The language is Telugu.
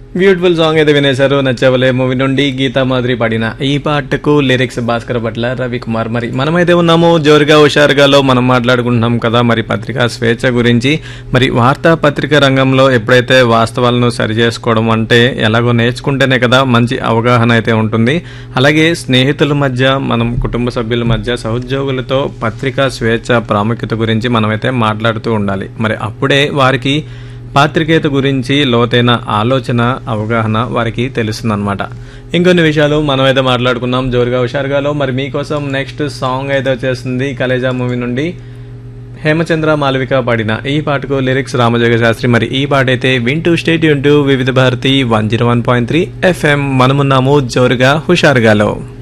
బ్యూటిఫుల్ సాంగ్ అయితే వినేశారు నచ్చవలే మూవీ నుండి గీతా మాదిరి పాడిన ఈ పాటకు లిరిక్స్ భాస్కర్ భట్ల రవికుమార్ మరి మనమైతే ఉన్నాము జోరుగా హుషారుగాలో మనం మాట్లాడుకుంటున్నాం కదా మరి పత్రికా స్వేచ్ఛ గురించి మరి వార్తా పత్రిక రంగంలో ఎప్పుడైతే వాస్తవాలను సరి చేసుకోవడం అంటే ఎలాగో నేర్చుకుంటేనే కదా మంచి అవగాహన అయితే ఉంటుంది అలాగే స్నేహితుల మధ్య మనం కుటుంబ సభ్యుల మధ్య సహోద్యోగులతో పత్రికా స్వేచ్ఛ ప్రాముఖ్యత గురించి మనమైతే మాట్లాడుతూ ఉండాలి మరి అప్పుడే వారికి పాత్రికేత గురించి లోతైన ఆలోచన అవగాహన వారికి తెలుస్తుందన్నమాట ఇంకొన్ని విషయాలు మనం అయితే మాట్లాడుకున్నాం జోరుగా హుషారుగాలో మరి మీకోసం నెక్స్ట్ సాంగ్ అయితే వచ్చేస్తుంది కలేజా మూవీ నుండి హేమచంద్ర మాలవిక పాడిన ఈ పాటకు లిరిక్స్ రామజోగ శాస్త్రి మరి ఈ పాట అయితే వింటూ స్టేట్ యూన్ Vividh Bharati one zero one point three FM మనమున్నాము జోరుగా హుషారుగాలో